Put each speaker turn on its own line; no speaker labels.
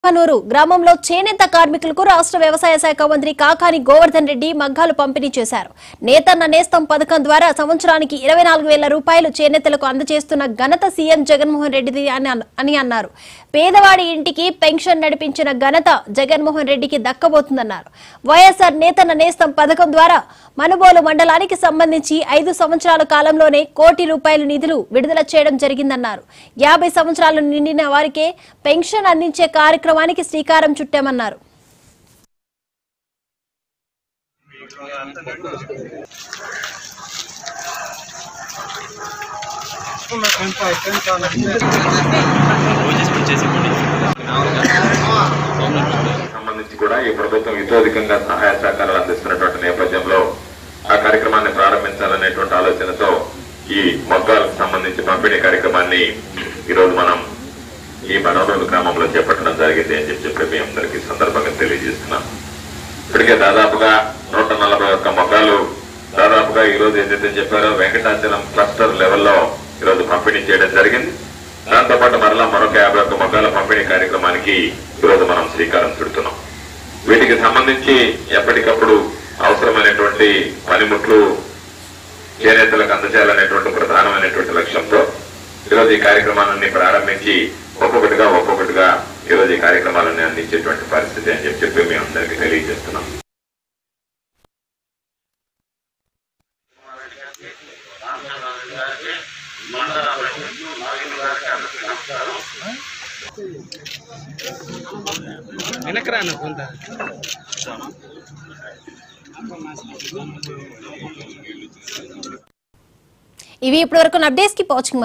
కనూరు గ్రామంలో చేనేత కార్మికులకు రాష్ట్ర వ్యవసాయ శాఖ మంత్రి కాకాని గోవర్ధన్ రెడ్డి మగ్గాలు పంపిణీ చేశారు నేతన్న నేస్తం పథకం ద్వారా సంవత్సరానికి ఇరవై నాలుగు వేల రూపాయలు చేనేతలకు అందజేస్తున్న ఘనత సీఎం జగన్మోహన్ రెడ్డిది అని అన్న- అని అన్నారు పేదవాడి ఇంటికి పెన్షన్ నడిపించిన ఘనత జగన్మోహన్ రెడ్డికి దక్కబోతుందన్నారు వైఎస్ఆర్ నేతన్న నేస్తం పథకం ద్వారా మనుబోలు మండలానికి సంబంధించి ఐదు సంవత్సరాల కాలంలోనే కోటి రూపాయల నిధులు విడుదల చేయడం జరిగిందన్నారు యాభై సంవత్సరాలు నిండిన వారికే పెన్షన్ అందించే కార్యక్రమానికి శ్రీకారం చుట్టామన్నారు
సంబంధించి కూడా ఈ ప్రభుత్వం ఇతోధికంగా సహాయ సహకారాలు అందిస్తున్నటువంటి నేపథ్యంలో ఆ కార్యక్రమాన్ని ప్రారంభించాలనేటువంటి ఆలోచనతో ఈ మొగ్గాలకు సంబంధించి పంపిణీ కార్యక్రమాన్ని ఈరోజు మనం ఈ మనోరోలు గ్రామంలో చేపట్టడం జరిగింది అని చెప్పి చెప్పి మీ అందరికీ ఈ సందర్భంగా తెలియజేస్తున్నాం ఇప్పటికే దాదాపుగా నూట నలభై ఒక్క మొగ్గాలు దాదాపుగా ఈ రోజు ఏదైతే చెప్పారో వెంకటాచలం క్లస్టర్ లెవెల్లో ఈరోజు పంపిణీ చేయడం జరిగింది దాంతో పాటు మరలా మరొక యాభై ఒక్క మొగ్గాల పంపిణీ కార్యక్రమానికి ఈరోజు మనం శ్రీకారం చుడుతున్నాం వీటికి సంబంధించి ఎప్పటికప్పుడు అవసరమైనటువంటి పనిముట్లు చేనేతలకు అందజేయాలనేటువంటి ప్రధానమైనటువంటి లక్ష్యంతో ఈరోజు ఈ కార్యక్రమాలన్నీ ప్రారంభించి ఒక్కొక్కటిగా ఒక్కొక్కటిగా ఈరోజు ఈ కార్యక్రమాలన్నీ అందించేటువంటి పరిస్థితి అని చెప్పి చెప్పి మీ అందరికీ తెలియజేస్తున్నాం
వెనకరాను కొంత
ఇవి ఇప్పటివరకు అప్డేట్స్ కి వాచింగ్